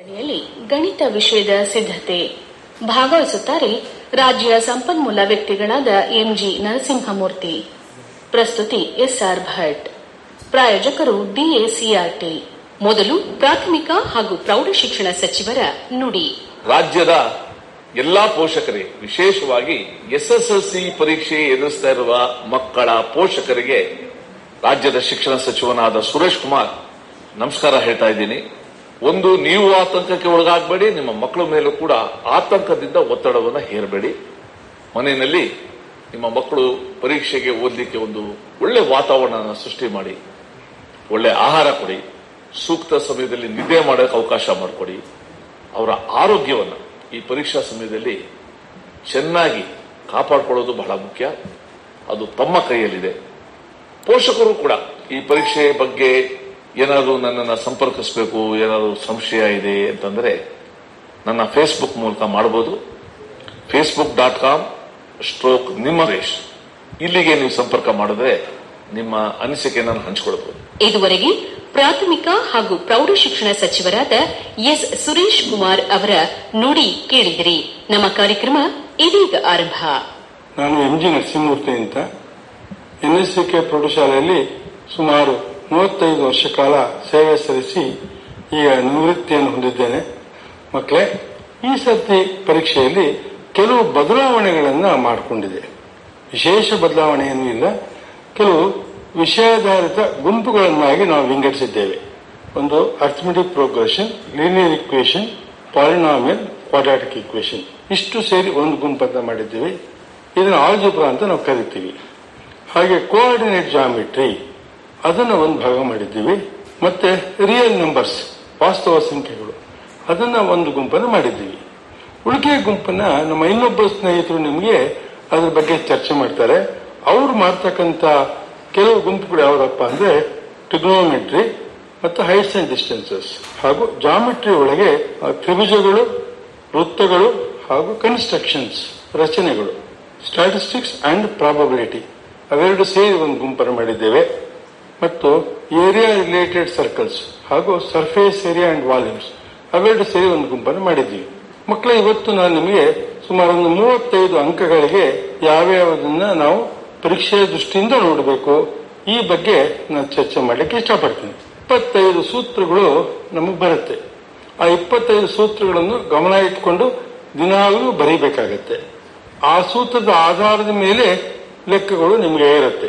ಯಲ್ಲಿ ಗಣಿತ ವಿಷಯದ ಸಿದ್ಧತೆ ಭಾಗವಹಿಸುತ್ತಾರೆ ರಾಜ್ಯ ಸಂಪನ್ಮೂಲ ವ್ಯಕ್ತಿಗಳಾದ ಎಂಜಿ ನರಸಿಂಹಮೂರ್ತಿ ಪ್ರಸ್ತುತಿ ಎಸ್ಆರ್ ಭಟ್ ಪ್ರಾಯೋಜಕರು ಡಿಎಸಿಆರ್ಟಿ ಮೊದಲು ಪ್ರಾಥಮಿಕ ಹಾಗೂ ಪ್ರೌಢಶಿಕ್ಷಣ ಸಚಿವರ ನುಡಿ ರಾಜ್ಯದ ಎಲ್ಲಾ ಪೋಷಕರಿಗೆ ವಿಶೇಷವಾಗಿ ಎಸ್ಎಸ್ಎಲ್ಸಿ ಪರೀಕ್ಷೆ ಎದುರಿಸ್ತಾ ಇರುವ ಮಕ್ಕಳ ಪೋಷಕರಿಗೆ ರಾಜ್ಯದ ಶಿಕ್ಷಣ ಸಚಿವನಾದ ಸುರೇಶ್ ಕುಮಾರ್ ನಮಸ್ಕಾರ ಹೇಳ್ತಾ ಇದ್ದೀನಿ ಒಂದು ನೀವು ಆತಂಕಕ್ಕೆ ಒಳಗಾಗಬೇಡಿ ನಿಮ್ಮ ಮಕ್ಕಳ ಮೇಲೂ ಕೂಡ ಆತಂಕದಿಂದ ಒತ್ತಡವನ್ನು ಹೇರಬೇಡಿ ಮನೆಯಲ್ಲಿ ನಿಮ್ಮ ಮಕ್ಕಳು ಪರೀಕ್ಷೆಗೆ ಓದಲಿಕ್ಕೆ ಒಂದು ಒಳ್ಳೆ ವಾತಾವರಣ ಸೃಷ್ಟಿ ಮಾಡಿ ಒಳ್ಳೆ ಆಹಾರ ಕೊಡಿ ಸೂಕ್ತ ಸಮಯದಲ್ಲಿ ನಿದ್ದೆ ಮಾಡೋಕೆ ಅವಕಾಶ ಮಾಡಿಕೊಡಿ ಅವರ ಆರೋಗ್ಯವನ್ನು ಈ ಪರೀಕ್ಷಾ ಸಮಯದಲ್ಲಿ ಚೆನ್ನಾಗಿ ಕಾಪಾಡಿಕೊಳ್ಳೋದು ಬಹಳ ಮುಖ್ಯ ಅದು ತಮ್ಮ ಕೈಯಲ್ಲಿದೆ ಪೋಷಕರು ಕೂಡ ಈ ಪರೀಕ್ಷೆ ಬಗ್ಗೆ ಏನಾದರೂ ನನ್ನನ್ನು ಸಂಪರ್ಕಿಸಬೇಕು ಏನಾದರೂ ಸಂಶಯ ಇದೆ ಅಂತಂದ್ರೆ ನನ್ನ ಫೇಸ್ಬುಕ್ ಮೂಲಕ ಮಾಡಬಹುದು ಫೇಸ್ಬುಕ್ ಡಾಟ್ ಕಾಮ್ ಸ್ಟ್ರೋಕ್ ನಿಮ್ಮ ರೇಷ್ ಇಲ್ಲಿಗೆ ನೀವು ಸಂಪರ್ಕ ಮಾಡಿದ್ರೆ ನಿಮ್ಮ ಅನಿಸಿಕೆಯನ್ನು ಹಂಚಿಕೊಳ್ಬಹುದು ಇದುವರೆಗೆ ಪ್ರಾಥಮಿಕ ಹಾಗೂ ಪ್ರೌಢಶಿಕ್ಷಣ ಸಚಿವರಾದ ಎಸ್ ಸುರೇಶ್ ಕುಮಾರ್ ಅವರ ನುಡಿ ಕೇಳಿದಿರಿ ನಮ್ಮ ಕಾರ್ಯಕ್ರಮ ಇದೀಗ ಆರಂಭ ನಾನು ಎಂ ಜಿ ನರಸಿಂಹಮೂರ್ತಿ ಅಂತ ಎನ್ಎಸ್ಸಿಕೆ ಪ್ರೌಢಶಾಲೆಯಲ್ಲಿ ಸುಮಾರು ಮೂವತ್ತೈದು ವರ್ಷ ಕಾಲ ಸೇವೆ ಸಲ್ಲಿಸಿ ಈಗ ನಿವೃತ್ತಿಯನ್ನು ಹೊಂದಿದ್ದೇನೆ ಮಕ್ಕಳೇ ಈ ಸರ್ತಿ ಪರೀಕ್ಷೆಯಲ್ಲಿ ಕೆಲವು ಬದಲಾವಣೆಗಳನ್ನ ಮಾಡಿಕೊಂಡಿದೆ ವಿಶೇಷ ಬದಲಾವಣೆ ಏನೂ ಇಲ್ಲ ಕೆಲವು ವಿಷಯಾಧಾರಿತ ಗುಂಪುಗಳನ್ನಾಗಿ ನಾವು ವಿಂಗಡಿಸಿದ್ದೇವೆ ಒಂದು arithmetic progression linear equation polynomial quadratic equation ಇಷ್ಟು ಸೇರಿ ಒಂದು ಗುಂಪಂತ ಮಾಡಿದ್ದೀವಿ ಇದನ್ನು ಆಲ್ಜಿಬ್ರಾ ಅಂತ ನಾವು ಕರಿತೀವಿ ಹಾಗೆ ಕೋಆರ್ಡಿನೇಟ್ ಜಾಮಿಟ್ರಿ ಅದನ್ನು ಒಂದು ಭಾಗ ಮಾಡಿದ್ದೀವಿ ಮತ್ತೆ ರಿಯಲ್ ನಂಬರ್ಸ್ ವಾಸ್ತವ ಸಂಖ್ಯೆಗಳು ಅದನ್ನ ಒಂದು ಗುಂಪನ್ನು ಮಾಡಿದ್ದೀವಿ ಉಳಿಕೆ ಗುಂಪನ್ನ ನಮ್ಮ ಇನ್ನೊಬ್ಬ ಸ್ನೇಹಿತರು ನಿಮಗೆ ಅದ್ರ ಬಗ್ಗೆ ಚರ್ಚೆ ಮಾಡ್ತಾರೆ ಅವ್ರು ಮಾಡ್ತಕ್ಕಂಥ ಕೆಲವು ಗುಂಪುಗಳು ಯಾವ್ದಪ್ಪ ಅಂದ್ರೆ ಟ್ರಿಗ್ನೋಮೆಟ್ರಿ ಮತ್ತು ಹೈಟ್ಸ್ ಅಂಡ್ ಡಿಸ್ಟೆನ್ಸಸ್ ಹಾಗೂ ಜಾಮಿಟ್ರಿ ಒಳಗೆ ಆ, ತ್ರಿಭುಜಗಳು ವೃತ್ತಗಳು ಹಾಗೂ ಕನ್ಸ್ಟ್ರಕ್ಷನ್ಸ್ ರಚನೆಗಳು ಸ್ಟಾಟಿಸ್ಟಿಕ್ಸ್ ಅಂಡ್ ಪ್ರಾಬಬಿಲಿಟಿ ಅವೆರಡು ಸೇರಿ ಒಂದು ಗುಂಪನ್ನು ಮಾಡಿದ್ದೇವೆ ಮತ್ತು ಏರಿಯಾ ರಿಲೇಟೆಡ್ ಸರ್ಕಲ್ಸ್ ಹಾಗೂ ಸರ್ಫೇಸ್ ಏರಿಯಾ ಅಂಡ್ ವಾಲ್ಯೂಮ್ಸ್ ಅವೆರಡು ಸೇರಿ ಒಂದು ಗುಂಪನ್ನು ಮಾಡಿದ್ದೀವಿ ಮಕ್ಕಳ ಇವತ್ತು ನಾನು ನಿಮಗೆ ಸುಮಾರು ಒಂದು ಮೂವತ್ತೈದು ಅಂಕಗಳಿಗೆ ಯಾವ್ಯಾವುದನ್ನ ನಾವು ಪರೀಕ್ಷೆಯ ದೃಷ್ಟಿಯಿಂದ ನೋಡಬೇಕು ಈ ಬಗ್ಗೆ ನಾನು ಚರ್ಚೆ ಮಾಡಲಿಕ್ಕೆ ಇಷ್ಟಪಡ್ತೀನಿ ಇಪ್ಪತ್ತೈದು ಸೂತ್ರಗಳು ನಮಗೆ ಬರುತ್ತೆ ಆ ಇಪ್ಪತ್ತೈದು ಸೂತ್ರಗಳನ್ನು ಗಮನ ಇಟ್ಕೊಂಡು ದಿನಾಲೂ ಬರೀಬೇಕಾಗತ್ತೆ ಆ ಸೂತ್ರದ ಆಧಾರದ ಮೇಲೆ ಲೆಕ್ಕಗಳು ನಿಮಗೆ ಇರುತ್ತೆ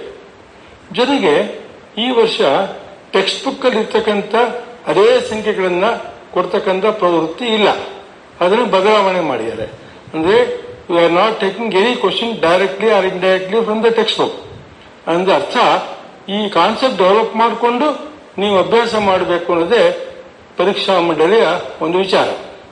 ಜೊತೆಗೆ ಈ ವರ್ಷ ಟೆಕ್ಸ್ಟ್ ಬುಕ್ ಅಲ್ಲಿ ಇರ್ತಕ್ಕಂಥ ಅದೇ ಸಂಖ್ಯೆಗಳನ್ನ ಕೊಡ್ತಕ್ಕಂಥ ಪ್ರವೃತ್ತಿ ಇಲ್ಲ ಅದನ್ನು ಬದಲಾವಣೆ ಮಾಡಿದ್ದಾರೆ ಅಂದ್ರೆ we are not taking any question directly or indirectly from the text book ಅಂದ್ರೆ ಅರ್ಥ ಈ ಕಾನ್ಸೆಪ್ಟ್ ಡೆವಲಪ್ ಮಾಡಿಕೊಂಡು ನೀವು ಅಭ್ಯಾಸ ಮಾಡಬೇಕು ಅನ್ನೋದೇ ಪರೀಕ್ಷಾ ಮಂಡಳಿಯ ಒಂದು ವಿಚಾರ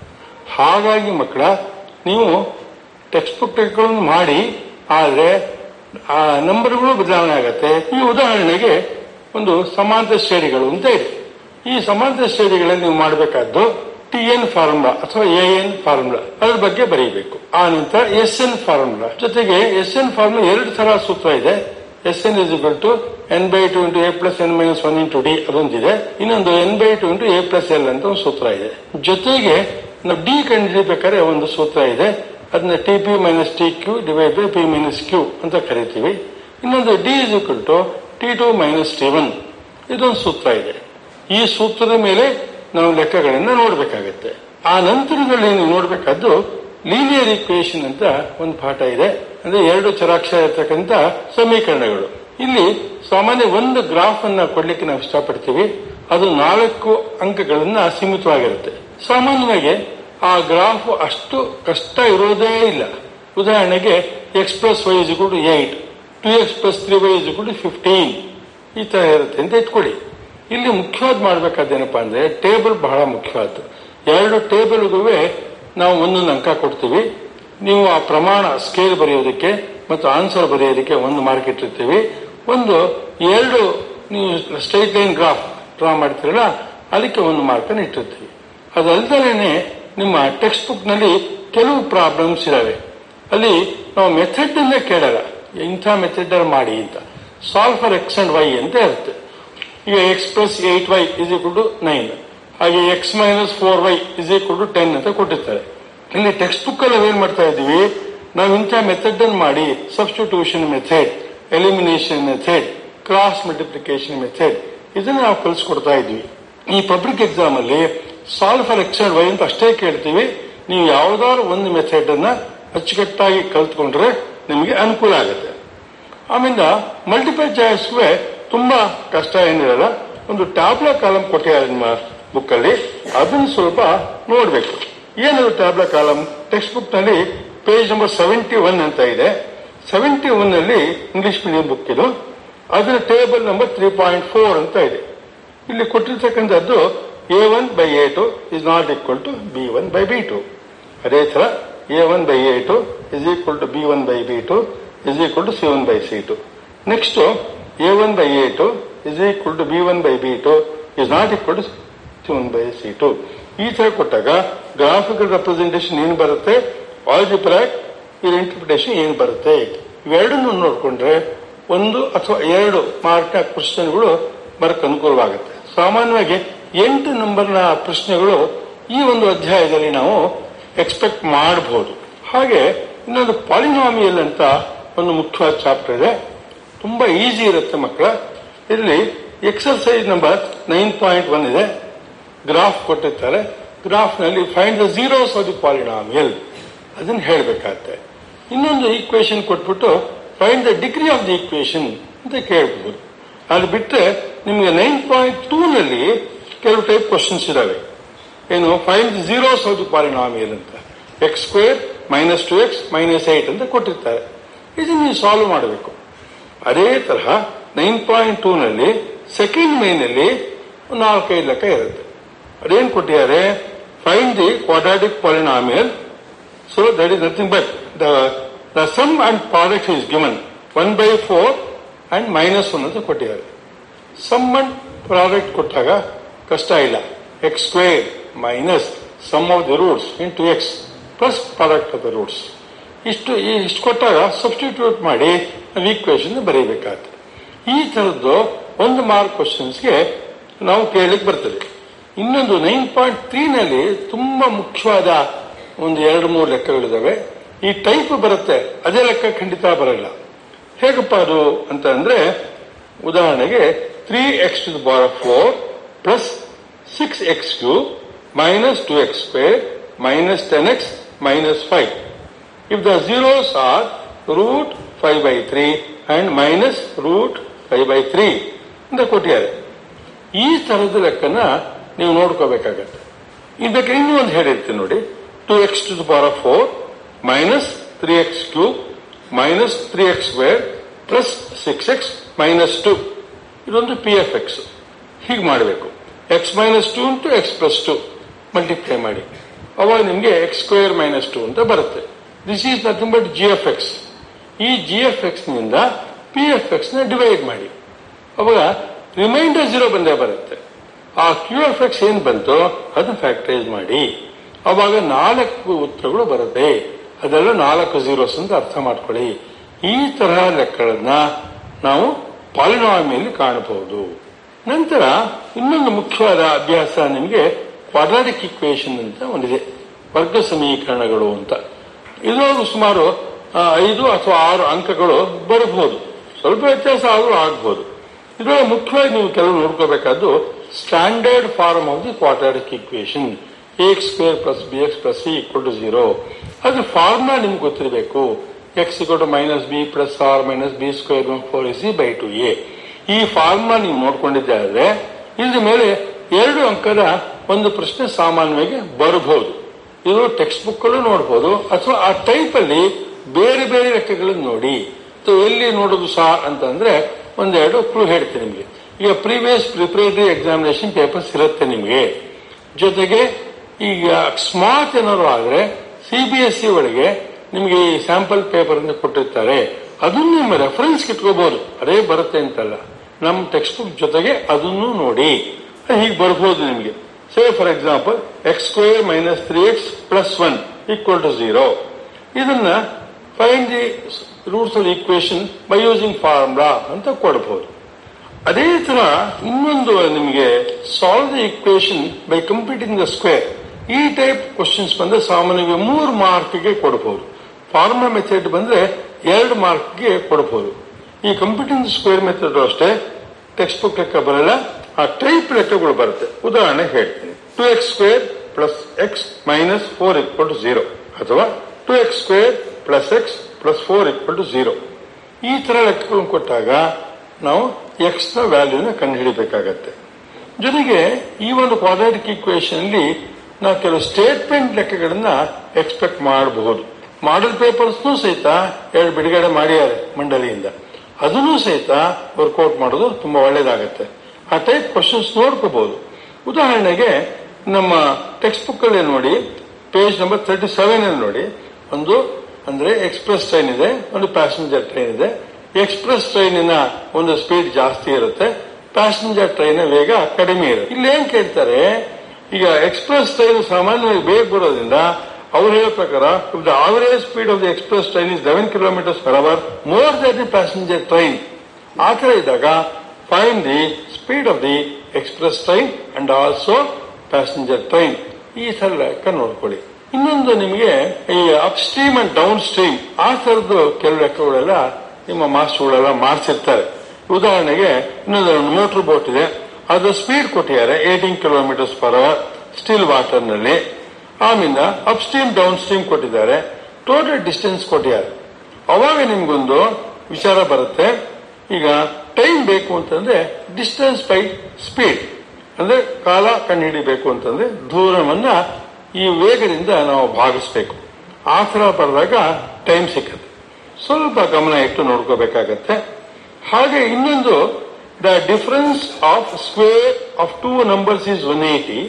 ಹಾಗಾಗಿ ಮಕ್ಕಳ ನೀವು ಟೆಕ್ಸ್ಟ್ ಬುಕ್ಗಳನ್ನು ಮಾಡಿ ಆದರೆ ಆ ನಂಬರ್ಗಳು ಬದಲಾವಣೆ ಆಗತ್ತೆ ಈ ಉದಾಹರಣೆಗೆ ಒಂದು ಸಮಾಂತರ ಶ್ರೇಣಿಗಳು ಅಂತ ಇದೆ ಈ ಸಮಾಂತರ ಶ್ರೇಣಿಗಳಲ್ಲಿ ನೀವು ಮಾಡಬೇಕಾದ್ದು ಟಿ ಎನ್ ಫಾರ್ಮುಲಾ ಅಥವಾ ಎ ಎನ್ ಫಾರ್ಮುಲಾ ಅದ್ರ ಬಗ್ಗೆ ಬರೀಬೇಕು ಆ ನಂತರ ಎಸ್ ಎನ್ ಫಾರ್ಮುಲಾ ಜೊತೆಗೆ ಎಸ್ ಎನ್ ಫಾರ್ಮುಲಾ ಎರಡು ತರ ಸೂತ್ರ ಇದೆ S N is equal to N by two into A plus N minus one into D ಅದೊಂದಿದೆ ಇನ್ನೊಂದು N by two into A plus L ಅಂತ ಒಂದು ಸೂತ್ರ ಇದೆ ಜೊತೆಗೆ ನಾವು ಡಿ ಕಂಡುಹಿಡಿಬೇಕಾದ್ರೆ ಒಂದು ಸೂತ್ರ ಇದೆ ಅದನ್ನ T P minus T Q divide by P minus Q ಅಂತ ಕರಿತೀವಿ ಇನ್ನೊಂದು D is equal to T two minus T one ಇದೊಂದು ಸೂತ್ರ ಇದೆ ಈ ಸೂತ್ರದ ಮೇಲೆ ನಾವು ಲೆಕ್ಕಗಳನ್ನ ನೋಡಬೇಕಾಗತ್ತೆ ಆ ನಂತರದಲ್ಲಿ ನೀವು ನೋಡಬೇಕಾದ್ದು ಲೀನಿಯರ್ ಈಕ್ವೇಶನ್ ಅಂತ ಒಂದು ಪಾಠ ಇದೆ ಅಂದ್ರೆ ಎರಡು ಚರಾಕ್ಷರ ಇರತಕ್ಕಂತ ಸಮೀಕರಣಗಳು ಇಲ್ಲಿ ಸಾಮಾನ್ಯ ಒಂದು ಗ್ರಾಫ್ ಅನ್ನ ಕೊಡ್ಲಿಕ್ಕೆ ನಾವು ಇಷ್ಟಪಡ್ತೀವಿ ಅದು ನಾಲ್ಕು ಅಂಕಗಳನ್ನ ಸೀಮಿತವಾಗಿರುತ್ತೆ ಸಾಮಾನ್ಯವಾಗಿ ಆ ಗ್ರಾಫ್ ಅಷ್ಟು ಕಷ್ಟ ಇರೋದೇ ಇಲ್ಲ ಉದಾಹರಣೆಗೆ X plus Y is to eight two X plus three Y is to fifteen ಈ ತರ ಇರುತ್ತೆ ಅಂತ ಇಟ್ಕೊಳ್ಳಿ ಇಲ್ಲಿ ಮುಖ್ಯವಾದ ಮಾಡ್ಬೇಕಾದೇನಪ್ಪ ಅಂದ್ರೆ ಟೇಬಲ್ ಬಹಳ ಮುಖ್ಯವಾದ್ದು ಎರಡು ಟೇಬಲ್ಗೂ ನಾವು ಒಂದೊಂದು ಅಂಕ ಕೊಡ್ತೀವಿ ನೀವು ಆ ಪ್ರಮಾಣ ಸ್ಕೇಲ್ ಬರೆಯೋದಕ್ಕೆ ಮತ್ತು ಆನ್ಸರ್ ಬರೆಯೋದಕ್ಕೆ ಒಂದು ಮಾರ್ಕ್ ಇಟ್ಟಿರ್ತೀವಿ ಒಂದು ಎರಡು ನೀವು ಸ್ಟ್ರೈಟ್ ಲೈನ್ ಗ್ರಾಫ್ ಡ್ರಾ ಮಾಡ್ತೀರಲ್ಲ ಅದಕ್ಕೆ ಒಂದು ಮಾರ್ಕ್ ಅನ್ನು ಇಟ್ಟಿರ್ತೀವಿ ಅದಲ್ದಲೇ ನಿಮ್ಮ ಟೆಕ್ಸ್ಟ್ ಬುಕ್ ನಲ್ಲಿ ಕೆಲವು ಪ್ರಾಬ್ಲಮ್ಸ್ ಇದಾವೆ ಅಲ್ಲಿ ನಾವು ಮೆಥಡ್ ಅಲ್ಲೇ ಕೇಳಲ್ಲ ಇಂಥ ಮೆಥಡ್ ಮಾಡಿ ಅಂತ solve for X and Y ಅಂತ ಇರುತ್ತೆ ಈಗ X plus eight Y is equal to nine ಹಾಗೆ X minus four Y is equal to ten ಅಂತ ಕೊಟ್ಟಿರ್ತಾರೆ ಇಲ್ಲಿ ಟೆಕ್ಸ್ಟ್ ಬುಕ್ ಅಲ್ಲಿ ನಾವೇನ್ ಮಾಡ್ತಾ ಇದ್ದೀವಿ ನಾವು ಇಂಥ ಮೆಥಡ್ ಅನ್ನು ಮಾಡಿ substitution method elimination method cross multiplication method ಇದನ್ನ ನಾವು ಕಲಿಸ್ಕೊಡ್ತಾ ಇದ್ವಿ ಈ ಪಬ್ಲಿಕ್ ಎಕ್ಸಾಮ್ ಅಲ್ಲಿ solve for X and Y ಅಂತ ಅಷ್ಟೇ ಕೇಳ್ತೀವಿ ನೀವು ಯಾವ್ದಾದ್ರು ಒಂದು ಮೆಥಡ್ ಅನ್ನ ಅಚ್ಚುಕಟ್ಟಾಗಿ ಕಲ್ತ್ಕೊಂಡ್ರೆ ನಿಮಗೆ ಅನುಕೂಲ ಆಗುತ್ತೆ ಆಮೇಲೆ ಮಲ್ಟಿಪಲ್ ಚಾಯ್ಸ್ಗೆ ತುಂಬಾ ಕಷ್ಟ ಏನಿರಲ್ಲ ಒಂದು ಟ್ಯಾಬ್ಲಾ ಕಾಲಂ ಕೊಟ್ಟಿದ್ದಾರೆ ನಿಮ್ಮ ಬುಕ್ ಅಲ್ಲಿ ಅದನ್ನು ಸ್ವಲ್ಪ ನೋಡಬೇಕು ಏನದು ಟ್ಯಾಬ್ಲಾ ಕಾಲಂ ಟೆಕ್ಸ್ಟ್ ಬುಕ್ ನಲ್ಲಿ ಪೇಜ್ ನಂಬರ್ ಸೆವೆಂಟಿ ಒನ್ ಅಂತ ಇದೆ ಸೆವೆಂಟಿ ಒನ್ ಅಲ್ಲಿ ಇಂಗ್ಲಿಷ್ ಮೀಡಿಯಂ ಬುಕ್ ಇದು ಅದರ table number three point four ಅಂತ ಇದೆ ಇಲ್ಲಿ ಕೊಟ್ಟಿರ್ತಕ್ಕಂಥದ್ದು A one by A two is not equal to B one by B two ಅದೇ ತರ A one by A two is equal to B one by B two is equal to C one by C two next A one by A two is equal to B one by B two is not equal to C one by C two ಈ ತರ ಕೊಟ್ಟಾಗ graphical representation ಏನು ಬರುತ್ತೆ algebraic ಇದರ interpretation ಏನು ಬರುತ್ತೆ ಇವೆರಡನ್ನು ನೋಡಿಕೊಂಡ್ರೆ ಒಂದು ಅಥವಾ ಎರಡು ಮಾರ್ಕ್ನ ಕ್ವಶನ್ಗಳು ಬರಕ್ ಅನುಕೂಲವಾಗುತ್ತೆ ಸಾಮಾನ್ಯವಾಗಿ ಎಂಟು ನಂಬರ್ನ ಪ್ರಶ್ನೆಗಳು ಈ ಒಂದು ಅಧ್ಯಾಯದಲ್ಲಿ ನಾವು ಎಕ್ಸ್ಪೆಕ್ಟ್ ಮಾಡಬಹುದು ಹಾಗೆ ಇನ್ನೊಂದು ಪಾಲಿನಾಮಿಯಲ್ ಅಂತ ಒಂದು ಮುಖ್ಯವಾದ ಚಾಪ್ಟರ್ ಇದೆ ತುಂಬಾ ಈಸಿ ಇರುತ್ತೆ ಮಕ್ಕಳ ಇಲ್ಲಿ exercise number nine point one ಇದೆ ಗ್ರಾಫ್ ಕೊಟ್ಟಿರ್ತಾರೆ ಗ್ರಾಫ್ ನಲ್ಲಿ find the zeros of the polynomial ಅದನ್ನ ಹೇಳಬೇಕಾಗತ್ತೆ ಇನ್ನೊಂದು ಈಕ್ವೇಶನ್ ಕೊಟ್ಬಿಟ್ಟು find the degree of the equation ಅಂತ ಕೇಳಬಹುದು ಅದು ಬಿಟ್ಟರೆ ನಿಮಗೆ ನೈನ್ ಪಾಯಿಂಟ್ ಟೂ ನಲ್ಲಿ ಕೆಲವು ಟೈಪ್ ಕ್ವಶನ್ಸ್ ಇದಾವೆ ಏನು find the zeros of the polynomial ಅಂತ X square minus two X minus eight ಅಂತ ಕೊಟ್ಟಿರ್ತಾರೆ ಇದನ್ನು ನೀವು ಸಾಲ್ವ್ ಮಾಡಬೇಕು ಅದೇ ತರಹ ನೈನ್ ಪಾಯಿಂಟ್ ಟೂ ನಲ್ಲಿ ಸೆಕೆಂಡ್ ಮೈನಲ್ಲಿ ನಾಲ್ಕೈದು ಲೆಕ್ಕ ಇರುತ್ತೆ ಅದೇನ್ ಕೊಟ್ಟಿದ್ದಾರೆ find the quadratic polynomial so that is nothing but the the sum and product is given one by four and minus one ಅಂತ ಕೊಟ್ಟಿದ್ದಾರೆ ಸಮ್ ಅಂಡ್ ಪ್ರಾಡಕ್ಟ್ ಕೊಟ್ಟಾಗ ಕಷ್ಟ ಇಲ್ಲ X square minus some of the roots into X plus product of the roots ಇಷ್ಟು ಇಷ್ಟು ಕೊಟ್ಟಾಗ substitute ಮಾಡಿ ನಾವು ಈಕ್ವೇಶನ್ ಬರೀಬೇಕಾಗ್ತದೆ ಈ ತರದ್ದು ಒಂದು ಮಾರ್ಕ್ ಕ್ವಶನ್ಸ್ಗೆ ನಾವು ಕೇಳಲಿಕ್ಕೆ ಬರ್ತದೆ ಇನ್ನೊಂದು ನೈನ್ ಪಾಯಿಂಟ್ ತ್ರೀ ನಲ್ಲಿ ತುಂಬಾ ಮುಖ್ಯವಾದ ಒಂದು ಎರಡು ಮೂರು ಲೆಕ್ಕಗಳಿದಾವೆ ಈ ಟೈಪ್ ಬರುತ್ತೆ ಅದೇ ಲೆಕ್ಕ ಖಂಡಿತ ಬರಲ್ಲ ಹೇಗಪ್ಪ ಅದು ಅಂತ ಅಂದ್ರೆ ಉದಾಹರಣೆಗೆ three X to bar four plus six X cube minus two X square minus ten X minus five if the zeros are root five by three and minus root five by three ಅಂತ ಕೊಟ್ಟಿದ್ದಾರೆ ಈ ತರದ ಲೆಕ್ಕನ ನೀವು ನೋಡ್ಕೋಬೇಕಾಗತ್ತೆ ಇದಕ್ಕೆ ಇನ್ನೂ ಒಂದು ಹೇಳಿರ್ತೀನಿ ನೋಡಿ two X to the power four minus three X cube minus three X square plus six X minus two ಇದೊಂದು ಪಿ ಎಫ್ ಎಕ್ಸ್ ಹೀಗೆ ಮಾಡಬೇಕು X minus two into X plus two multiply ಮಾಡಿ ಅವಾಗ ನಿಮಗೆ ಎಕ್ಸ್ ಸ್ಕ್ವೇರ್ ಮೈನಸ್ ಟು ಅಂತ ಬರುತ್ತೆ this is nothing but G of X ಈ G of X ನಿಂದ ಪಿ ಎಫ್ ಎಕ್ಸ್ ನ ಡಿವೈಡ್ ಮಾಡಿ ಅವಾಗ ರಿಮೈಂಡರ್ ಜೀರೋ ಬಂದೇ ಬರುತ್ತೆ ಆ ಕ್ಯೂ ಎಫ್ ಎಕ್ಸ್ ಏನ್ ಬಂತೋ ಅದು ಫ್ಯಾಕ್ಟರೈಸ್ ಮಾಡಿ ಅವಾಗ ನಾಲ್ಕು ಉತ್ತರಗಳು ಬರುತ್ತೆ ಅದೆಲ್ಲ ನಾಲ್ಕು ಝೀರೋಸ್ ಅಂತ ಅರ್ಥ ಮಾಡ್ಕೊಳ್ಳಿ ಈ ತರಹ ಲೆಕ್ಕಗಳನ್ನ ನಾವು ಪಾಲಿನಾಮಿಯಲ್ಲಿ ಕಾಣಬಹುದು ನಂತರ ಇನ್ನೊಂದು ಮುಖ್ಯವಾದ ಅಭ್ಯಾಸ ನಿಮಗೆ ಕ್ವಾಡ್ರಾಟಿಕ್ ಇಕ್ವೇಶನ್ ಅಂತ ಒಂದಿದೆ ವರ್ಗ ಸಮೀಕರಣಗಳು ಅಂತ ಇದರೊಳಗೆ ಸುಮಾರು ಆ, ಐದು ಅಥವಾ ಆರು ಅಂಕಗಳು ಬರಬಹುದು ಸ್ವಲ್ಪ ವ್ಯತ್ಯಾಸ ಆದರೂ ಆಗಬಹುದು ಇದರೊಳಗೆ ಮುಖ್ಯವಾಗಿ ನೀವು ಕೆಲವು ನೋಡ್ಕೋಬೇಕಾದ್ದು standard form of the quadratic equation X square plus B X plus C equal to zero ಅದು ಫಾರ್ಮುಲಾ ನಿಮ್ಗೆ ಗೊತ್ತಿರಬೇಕು X equal to minus B plus or minus B square four is by two A ಈ formula ನೀವು ನೋಡ್ಕೊಂಡಿದ್ದೆ ಆದ್ರೆ ಇದ್ರ ಮೇಲೆ ಎರಡು ಅಂಕದ ಒಂದು ಪ್ರಶ್ನೆ ಸಾಮಾನ್ಯವಾಗಿ ಬರಬಹುದು ಇದು ಟೆಕ್ಸ್ಟ್ ಬುಕ್ ಅಲ್ಲೂ ನೋಡಬಹುದು ಅಥವಾ ಆ ಟೈಪ್ ಅಲ್ಲಿ ಬೇರೆ ಬೇರೆ ಲೆಕ್ಕಗಳನ್ನು ನೋಡಿ ಸೊ ಎಲ್ಲಿ ನೋಡೋದು ಸಹ ಅಂತಂದ್ರೆ ಒಂದೆರಡು ಕ್ಲೂ ಹೇಳ್ತೀನಿ ನಿಮಗೆ ಈಗ ಪ್ರೀವಿಯಸ್ ಪ್ರಿಪರೇಟರಿ ಎಕ್ಸಾಮಿನೇಷನ್ ಪೇಪರ್ಸ್ ಇರುತ್ತೆ ನಿಮಗೆ ಜೊತೆಗೆ ಈಗ ಅಕಸ್ಮಾತ್ ಏನಾದ್ರು ಆದ್ರೆ ಸಿಬಿಎಸ್ಇ ಒಳಗೆ ನಿಮಗೆ ಈ ಸ್ಯಾಂಪಲ್ ಪೇಪರ್ ಅಂತ ಕೊಟ್ಟಿರ್ತಾರೆ ಅದನ್ನು ನಿಮ್ಮ ರೆಫರೆನ್ಸ್ ಇಟ್ಕೋಬಹುದು ಅದೇ ಬರುತ್ತೆ ಅಂತಲ್ಲ ನಮ್ಮ ಟೆಕ್ಸ್ಟ್ ಬುಕ್ ಜೊತೆಗೆ ಅದನ್ನು ನೋಡಿ ಹೀಗೆ ಬರ್ಬೋದು ನಿಮಗೆ say for example X square minus three X plus one equal to zero ಇದನ್ನ find the roots of equation by using formula ಅಂತ ಕೊಡಬಹುದು ಅದೇ ತರ ಇನ್ನೊಂದು ನಿಮಗೆ solve the equation by completing the square ಈ ಟೈಪ್ ಕ್ವಶನ್ಸ್ ಬಂದ್ರೆ ಸಾಮಾನ್ಯವಾಗಿ ಮೂರು ಮಾರ್ಕ್ಗೆ ಕೊಡಬಹುದು ಫಾರ್ಮಲ್ ಮೆಥಡ್ ಬಂದ್ರೆ ಎರಡು ಮಾರ್ಕ್ಗೆ ಕೊಡಬಹುದು ಈ ಕಂಪ್ಯೂಟಿಂಗ್ ಸ್ಕ್ವೇರ್ ಮೆಥಡ್ ಅಷ್ಟೇ ಟೆಕ್ಸ್ಟ್ ಬುಕ್ ಲೆಕ್ಕ ಬರಲ್ಲ ಆ ಟೈಪ್ ಲೆಕ್ಕಗಳು ಬರುತ್ತೆ ಉದಾಹರಣೆ ಹೇಳ್ತೀನಿ two X square plus X minus four equal to zero ಅಥವಾ two X square plus X plus four equal to zero ಈ ತರ ಲೆಕ್ಕಗಳನ್ನು ಕೊಟ್ಟಾಗ ನಾವು ಎಕ್ಸ್ ನ ವ್ಯಾಲ್ಯೂನ ಕಂಡುಹಿಡಿಬೇಕಾಗತ್ತೆ ಜೊತೆಗೆ ಈ ಒಂದು ಕ್ವಾಡ್ರಾಟಿಕ್ ಈಕ್ವೇಶನ್ ಅಲ್ಲಿ ನಾವು ಕೆಲವು ಸ್ಟೇಟ್ಮೆಂಟ್ ಲೆಕ್ಕಗಳನ್ನ ಎಕ್ಸ್ಪೆಕ್ಟ್ ಮಾಡಬಹುದು ಮಾಡಲ್ ಪೇಪರ್ಸ್ನೂ ಸಹಿತ ಎರಡು ಬಿಡುಗಡೆ ಮಾಡಿದ್ದಾರೆ ಮಂಡಳಿಯಿಂದ ಅದನ್ನೂ ಸಹಿತ ವರ್ಕೌಟ್ ಮಾಡೋದು ತುಂಬಾ ಒಳ್ಳೇದಾಗತ್ತೆ ಆ ಟೈಪ್ ಕ್ವಶನ್ಸ್ ನೋಡ್ಕೋಬಹುದು ಉದಾಹರಣೆಗೆ ನಮ್ಮ ಟೆಕ್ಸ್ಟ್ ಬುಕ್ ಅಲ್ಲಿ ನೋಡಿ ಪೇಜ್ ನಂಬರ್ ತರ್ಟಿ ಸೆವೆನ್ ಅಲ್ಲಿ ನೋಡಿ ಒಂದು ಅಂದ್ರೆ ಎಕ್ಸ್ಪ್ರೆಸ್ ಟ್ರೈನ್ ಇದೆ ಒಂದು ಪ್ಯಾಸೆಂಜರ್ ಟ್ರೈನ್ ಇದೆ ಎಕ್ಸ್ಪ್ರೆಸ್ ಟ್ರೈನಿನ ಒಂದು ಸ್ಪೀಡ್ ಜಾಸ್ತಿ ಇರುತ್ತೆ ಪ್ಯಾಸೆಂಜರ್ ಟ್ರೈನ್ ವೇಗ ಕಡಿಮೆ ಇರುತ್ತೆ ಇಲ್ಲಿ ಏನ್ ಕೇಳ್ತಾರೆ ಈಗ ಎಕ್ಸ್ಪ್ರೆಸ್ ಟ್ರೈನ್ ಸಾಮಾನ್ಯವಾಗಿ ಬೇಗ ಬರೋದ್ರಿಂದ ಅವ್ರು ಹೇಳೋ ಪ್ರಕಾರ the average speed of the express train is eleven kilometres per hour more than the passenger train ಆ ತರ ಇದ್ದಾಗ find the speed of the express train and also passenger train ಈ ತರ ಲೆಕ್ಕ ನೋಡ್ಕೊಳ್ಳಿ ಇನ್ನೊಂದು ನಿಮಗೆ ಈ up stream and down stream ಆ ತರದ್ದು ಕೆಲವು ಲೆಕ್ಕಗಳೆಲ್ಲ ನಿಮ್ಮ ಮಾಸ್ಟರ್ಗಳೆಲ್ಲ ಮಾಡಿಸಿರ್ತಾರೆ ಉದಾಹರಣೆಗೆ ಇನ್ನೊಂದು ಮೋಟರ್ ಬೋಟ್ ಇದೆ ಅದು ಸ್ಪೀಡ್ ಕೊಟ್ಟಿದ್ದಾರೆ eighteen kilometres per hour still water ನಲ್ಲಿ ಆಮೇಲೆ ಅಪ್ ಸ್ಟ್ರೀಮ್ ಡೌನ್ ಸ್ಟ್ರೀಮ್ ಕೊಟ್ಟಿದ್ದಾರೆ ಟೋಟಲ್ ಡಿಸ್ಟೆನ್ಸ್ ಕೊಟ್ಟಿದ್ದಾರೆ ಅವಾಗ ನಿಮ್ಗೊಂದು ವಿಚಾರ ಬರುತ್ತೆ ಈಗ ಟೈಮ್ ಬೇಕು ಅಂತಂದ್ರೆ ಡಿಸ್ಟೆನ್ಸ್ ಬೈ ಸ್ಪೀಡ್ ಅಂದ್ರೆ ಕಾಲ ಕಂಡುಹಿಡಿಬೇಕು ಅಂತಂದ್ರೆ ದೂರವನ್ನ ಈ ವೇಗದಿಂದ ನಾವು ಭಾಗಿಸ್ಬೇಕು ಆ ತರ ಬರೆದಾಗ ಟೈಮ್ ಸಿಕ್ಕತ್ತೆ ಸ್ವಲ್ಪ ಗಮನ ಇಟ್ಟು ನೋಡ್ಕೋಬೇಕಾಗತ್ತೆ ಹಾಗೆ ಇನ್ನೊಂದು the difference of square of two numbers is one eighty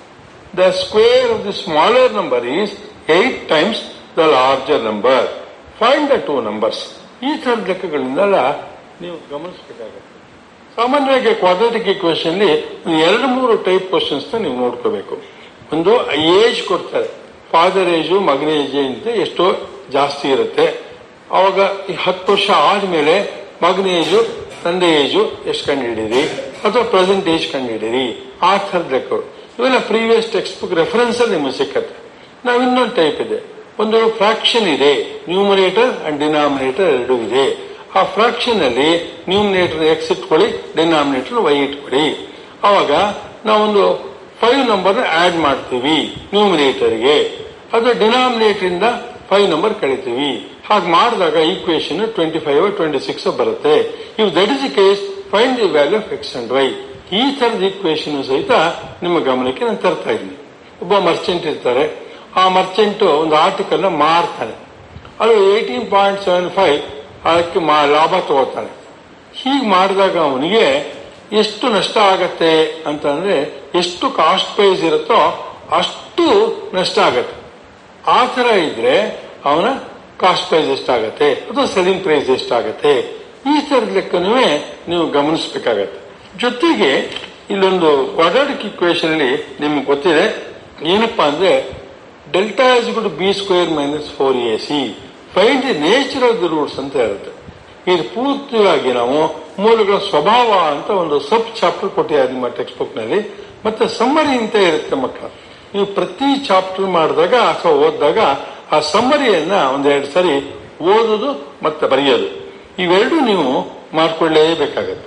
the square of the smaller number is eight times the larger number find the two numbers ಈ ತರದ ಲೆಕ್ಕಗಳಿಂದೆಲ್ಲ ನೀವು ಗಮನಿಸಬೇಕಾಗತ್ತೆ ಸಾಮಾನ್ಯವಾಗಿ ಕ್ವಾಡ್ರಾಟಿಕ್ ಈಕ್ವೇಶನ್ ಅಲ್ಲಿ ಎರಡು ಮೂರು ಟೈಪ್ ಕ್ವಶನ್ಸ್ ನೀವು ನೋಡ್ಕೋಬೇಕು ಒಂದು ಏಜ್ ಕೊಡ್ತಾರೆ ಫಾದರ್ ಏಜು ಮಗನ ಏಜ್ ಅಂತ ಎಷ್ಟೋ ಜಾಸ್ತಿ ಇರುತ್ತೆ ಅವಾಗ ಈ ಹತ್ತು ವರ್ಷ ಆದ್ಮೇಲೆ ಮಗನ ಏಜು ತಂದೆ ಏಜು ಎಷ್ಟು ಕಂಡುಹಿಡಿರಿ ಅಥವಾ ಪ್ರೆಸೆಂಟ್ ಏಜ್ ಕಂಡುಹಿಡಿರಿ ಆ ಥರದ ಲೆಕ್ಕಗಳು ಇವೆಲ್ಲ ಪ್ರೀವಿಯಸ್ ಟೆಕ್ಸ್ಟ್ ಬುಕ್ ರೆಫರೆನ್ಸ್ ಅಲ್ಲಿ ನಿಮಗೆ ಸಿಕ್ಕತ್ತೆ ನಾವು ಇನ್ನೊಂದು ಟೈಪ್ ಇದೆ ಒಂದು ಫ್ರಾಕ್ಷನ್ ಇದೆ ನ್ಯೂಮರೇಟರ್ ಅಂಡ್ ಡಿನಾಮಿನೇಟರ್ ಎರಡೂ ಇದೆ ಆ ಫ್ರಾಕ್ಷನ್ ಅಲ್ಲಿ ನ್ಯೂಮಿನೇಟರ್ ಎಕ್ಸ್ ಇಟ್ಕೊಳ್ಳಿ ಡಿನಾಮಿನೇಟರ್ ವೈ ಇಟ್ಕೊಳ್ಳಿ ಅವಾಗ ನಾವೊಂದು ಫೈವ್ ನಂಬರ್ ಆಡ್ ಮಾಡ್ತೀವಿ ನ್ಯೂಮಿನೇಟರ್ಗೆ ಅದು ಡಿನಾಮಿನೇಟರ್ ಇಂದ ಫೈವ್ ನಂಬರ್ ಕಳಿತೀವಿ ಹಾಗೆ ಮಾಡಿದಾಗ equation twenty five twenty six ಬರುತ್ತೆ if that is the case find the value of x and y ಈ ತರದ ಈಕ್ವೇಶನ್ ಸಹಿತ ನಿಮ್ಮ ಗಮನಕ್ಕೆ ನಾನು ತರ್ತಾ ಇದ್ದೀನಿ ಒಬ್ಬ ಮರ್ಚೆಂಟ್ ಇರ್ತಾರೆ ಆ ಮರ್ಚೆಂಟ್ ಒಂದು ಆರ್ಟಿಕಲ್ ಮಾರ್ತಾನೆ ಅದು ಏಯ್ಟೀನ್ ಪಾಯಿಂಟ್ ಸೆವೆನ್ ಫೈವ್ ಅದಕ್ಕೆ ಮಾ- ಲಾಭ ತಗೋತಾನೆ ಹೀಗೆ ಮಾಡಿದಾಗ ಅವನಿಗೆ ಎಷ್ಟು ನಷ್ಟ ಆಗತ್ತೆ ಅಂತಂದ್ರೆ ಎಷ್ಟು ಕಾಸ್ಟ್ ಪ್ರೈಸ್ ಇರುತ್ತೋ ಅಷ್ಟು ನಷ್ಟ ಆಗತ್ತೆ ಆ ತರ ಇದ್ರೆ ಅವನ ಕಾಸ್ಟ್ ಪ್ರೈಸ್ ಎಷ್ಟಾಗತ್ತೆ ಅಥವಾ ಸೆಲ್ಲಿಂಗ್ ಪ್ರೈಸ್ ಎಷ್ಟಾಗತ್ತೆ ಈ ತರದ ಲೆಕ್ಕನೂ ನೀವು ಗಮನಿಸಬೇಕಾಗತ್ತೆ ಜೊತೆಗೆ ಇಲ್ಲೊಂದು ಕ್ವಾಡ್ರಾಟಿಕ್ ಇಕ್ವೇಶನ್ ಅಲ್ಲಿ ನಿಮ್ಗೆ ಗೊತ್ತಿದೆ ಏನಪ್ಪಾ ಅಂದ್ರೆ delta is good b square minus four a c find the nature of the roots ಅಂತ ಇರುತ್ತೆ ಇದು ಪೂರ್ತಿಯಾಗಿ ನಾವು ಮೂಲಗಳ ಸ್ವಭಾವ ಅಂತ ಒಂದು ಸಬ್ ಚಾಪ್ಟರ್ ಕೊಟ್ಟಿದ್ದಾರೆ ನಿಮ್ಮ ಟೆಕ್ಸ್ಟ್ ಬುಕ್ ನಲ್ಲಿ ಮತ್ತೆ ಸಮ್ಮರಿ ಅಂತ ಇರುತ್ತೆ ಮಕ್ಕಳ ನೀವು ಪ್ರತಿ ಚಾಪ್ಟರ್ ಮಾಡಿದಾಗ ಅಥವಾ ಓದಿದಾಗ ಆ ಸಮ್ಮರಿಯನ್ನ ಒಂದೆರಡು ಸರಿ ಓದೋದು ಮತ್ತೆ ಬರೆಯೋದು ಇವೆರಡು ನೀವು ಮಾಡ್ಕೊಳ್ಳೇಬೇಕಾಗತ್ತೆ